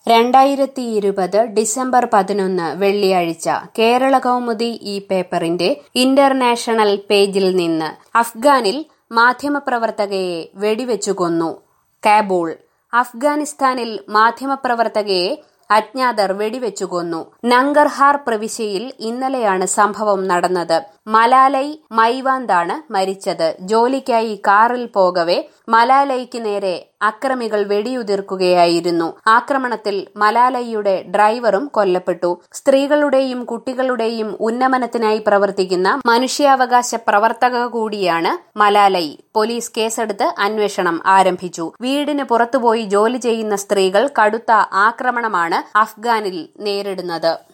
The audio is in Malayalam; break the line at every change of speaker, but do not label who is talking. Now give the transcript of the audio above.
രണ്ടായിരത്തി ഇരുപത് ഡിസംബർ പതിനൊന്ന് വെള്ളിയാഴ്ച കേരള കൗമുദി ഈ പേപ്പറിന്റെ ഇന്റർനാഷണൽ പേജിൽ നിന്ന് അഫ്ഗാനിൽ മാധ്യമപ്രവർത്തകയെ വെടിവെച്ചു കൊന്നു കാബൂൾ അഫ്ഗാനിസ്ഥാനിൽ മാധ്യമപ്രവർത്തകയെ അജ്ഞാതർ വെടിവെച്ചു കൊന്നു നങ്കർഹാർ പ്രവിശ്യയിൽ ഇന്നലെയാണ് സംഭവം നടന്നത് മലാലൈ മൈവാന്താണ് മരിച്ചത് ജോലിക്കായി കാറിൽ പോകവെ മലാലയ്ക്ക് നേരെ അക്രമികൾ വെടിയുതിർക്കുകയായിരുന്നു ആക്രമണത്തിൽ മലാലയുടെ ഡ്രൈവറും കൊല്ലപ്പെട്ടു സ്ത്രീകളുടെയും കുട്ടികളുടെയും ഉന്നമനത്തിനായി പ്രവർത്തിക്കുന്ന മനുഷ്യാവകാശ പ്രവർത്തക കൂടിയാണ് മലാലൈ പോലീസ് കേസെടുത്ത് അന്വേഷണം ആരംഭിച്ചു വീടിന് പുറത്തുപോയി ജോലി ചെയ്യുന്ന സ്ത്രീകൾ കടുത്ത ആക്രമണമാണ് അഫ്ഗാനിൽ നേരിടുന്നത്